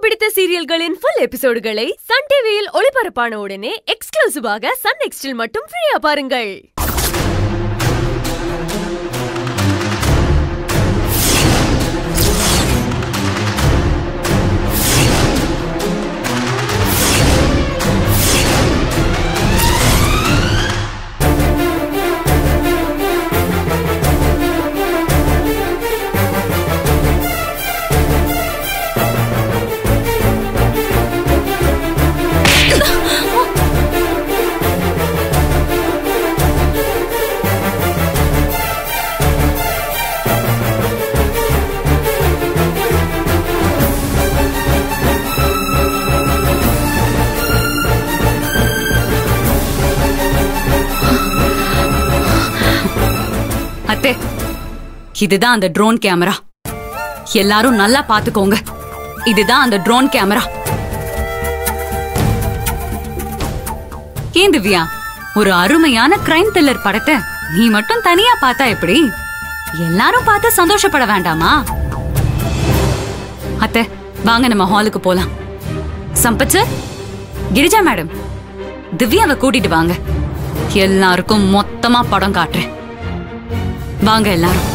பிடித்த சீரியல்களின் full எபிசோடுகளை Sun டிவியில் ஒளிபரப்பான உடனே எக்ஸ்க்ளூசிவாக சன் நெக்ஸ்டில் மட்டும் ஃப்ரீயா பாருங்கள் அத்தே இதுதான் அந்த ட்ரோன் கேமரா எல்லாரும் நல்லா பாத்துக்கோங்க இதுதான் அந்த ட்ரோன் கேமரா ஏன் திவ்யா ஒரு அருமையான கிரைம் த்ரில்லர் படத்தை நீ மட்டும் தனியா பார்த்தா எப்படி எல்லாரும் பார்த்து சந்தோஷப்பட வேண்டாமா அத்தை வாங்க நம்ம ஹாலுக்கு போலாம் சம்பத் சார் கிரிஜா மேடம் திவ்யாவை கூட்டிட்டு வாங்க எல்லாருக்கும் மொத்தமா படம் காட்டுறேன் வாங்க எல்லாரும்